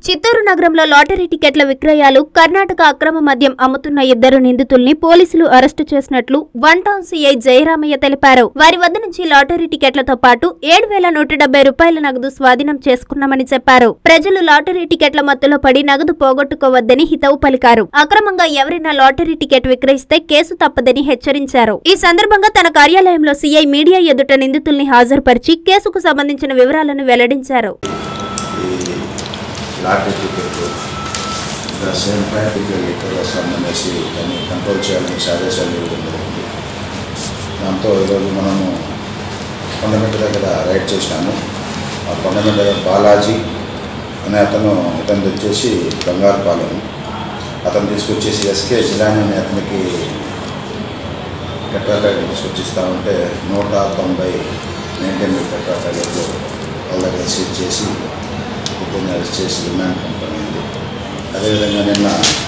చిత్తూరు నగరంలో లాటరీ టికెట్ల విక్రయాలు కర్ణాటక అక్రమ మద్యం అమ్ముతున్న ఇద్దరు నిందితుల్ని పోలీసులు అరెస్టు చేసినట్లు వన్ టౌన్ సీఐ జయరామయ్య తెలిపారు వారి వద్ద నుంచి లాటరీ టికెట్లతో పాటు ఏడు వేల నూట డెబ్బై రూపాయల నగదు స్వాధీనం చేసుకున్నామని చెప్పారు ప్రజలు లాటరీ టికెట్ల మత్తులో పడి నగదు పోగొట్టుకోవద్దని హితవు పలికారు అక్రమంగా ఎవరైనా లాటరీ టికెట్ విక్రయిస్తే కేసు తప్పదని హెచ్చరించారు ఈ సందర్భంగా తన కార్యాలయంలో సీఐ మీడియా ఎదుట నిందితుల్ని హాజరుపరిచి కేసుకు సంబంధించిన వివరాలను వెల్లడించారు ఈ లాటరీ టికెట్ ఇంకా సేమ్ టైం టికెట్ ఎక్కువ వస్తాం అనేసి దాన్ని కంట్రోల్ చేయాలని ఆదేశాలు ఇవ్వడం జరిగింది దాంతో ఈరోజు మనము కొండమిట్ట దగ్గర రైడ్ చేసినాము ఆ కొండమిట్ట దగ్గర బాలాజీ అనే అతను ఇతను వచ్చేసి బంగారుపాలెం అతను తీసుకొచ్చేసి ఎస్కే జిలాని అనే అతనికి పెట్రోల్ ప్యాకెట్ తీసుకొచ్చిస్తా ఉంటే నూట తొంభై మెయింటైన్ పెట్రోల్ ప్యాకెట్లు వాళ్ళ దగ్గర సీజ్ చేసి ఇద్దరిని అరెస్ట్ చేసి రిమాండ్ పంపమైంది అదేవిధంగా నిన్న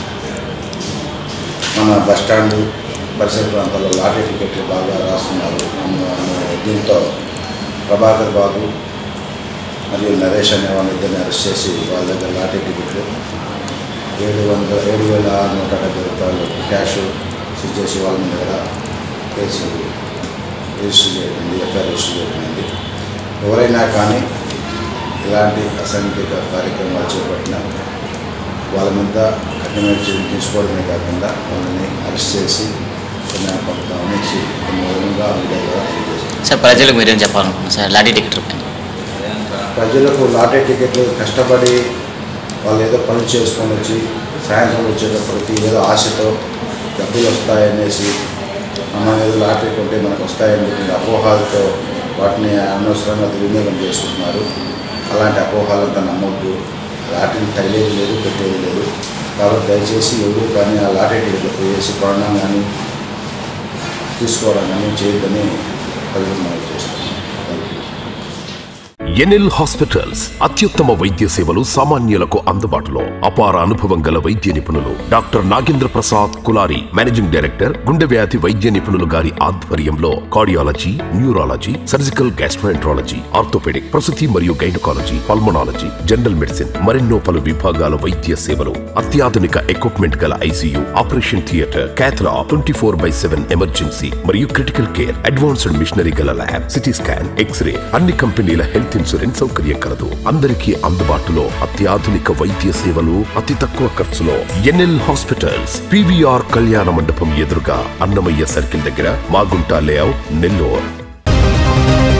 మన బస్టాండ్ పరిసర ప్రాంతాల్లో లాటరీ టికెట్లు బాగా రాస్తున్నారు అన్న- అనే దీంతో ప్రభాకర్ బాబు మరియు నరేష్ అనే వాళ్ళ ఇద్దరిని అరెస్ట్ చేసి వాళ్ళ దగ్గర లాటరీ టికెట్లు ఏడు వందల ఏడు వేల నూట డెబ్బై రూపాయలు క్యాష్ సీజ్ చేసి వాళ్ళ మీద కూడా కేసు రిజిస్టర్ చేయడం ఎఫ్ఐఆర్ రిజిస్టర్ చేయడం ఎవరైనా కానీ ఇలాంటి అసాంఘిక కార్యక్రమాలు చేపట్టిన వాళ్ళ మీద కఠినమైన చర్యలు తీసుకోవడమే కాకుండా వాళ్ళని అరెస్ట్ చేసి రిమాండ్ పంపుతామని కొన్ని విధంగా మీడియా ద్వారా తెలియజేస్తాం సార్ ప్రజలకు మీరేం చెప్పాలనుకుంటున్నారు సార్ లాటరీ టికెట్ పైన ప్రజలకు లాటరీ టికెట్లు కష్టపడి వాళ్ళు ఏదో పనులు చేసుకొని వచ్చి సాయంత్రం వచ్చేటప్పటికి ఏదో ఆశతో డబ్బులు వస్తాయనేసి మనం ఏదో లాటరీ కొంటే మనకు వస్తాయని చెప్పిన అపోహాలతో వాటిని అనవసరంగా దుర్వినియోగం చేసుకుంటున్నారు అలాంటి అపోహాలంతా నమ్మొద్దు లాటరీ తగిలేది లేదు పెట్టేది లేదు కాబట్టి దయచేసి ఎవరు కానీ ఆ లాటరీ టికెట్లు పోయేసి కొనడం కానీ తీసుకోవడం కానీ చేయొద్దని ప్రజలు మనం చేస్తున్నాం థ్యాంక్ యూ ఎన్ఎల్ హాస్పిటల్స్ అత్యుత్తమ వైద్య సేవలు సామాన్యులకు అందుబాటులో అపార అనుభవం గల వైద్య నిపుణులు doctor Nagendra Prasad Kulari managing director గుండె వ్యాధి వైద్య నిపుణులు గారి ఆధ్వర్యంలో cardiology neurology surgical gastroenterology orthopaedic ప్రసూతి మరియు గైనకాలజీ పల్మనాలజీ జనరల్ మెడిసిన్ మరెన్నో పలు విభాగాల వైద్య సేవలు అత్యాధునిక ఎక్విప్మెంట్ గల ICU operation theatre cath lab twenty four by seven emergency మరియు క్రిటికల్ కేర్ అడ్వాన్స్డ్ మిషనరీ గల ల్యాబ్ సిటీ స్కాన్ ఎక్స్రే అన్ని కంపెనీల హెల్త్ ఇన్సూరెన్స్ సౌకర్యం కలదు అందరికీ అందుబాటులో అత్యాధునిక వైద్య సేవలు అతి తక్కువ ఖర్చులో ఎన్ఎల్ హాస్పిటల్స్ పివిఆర్ కళ్యాణ మండపం ఎదురుగా అన్నమయ్య సర్కిల్ దగ్గర మాగుంట లేఅవుట్ నెల్లూరు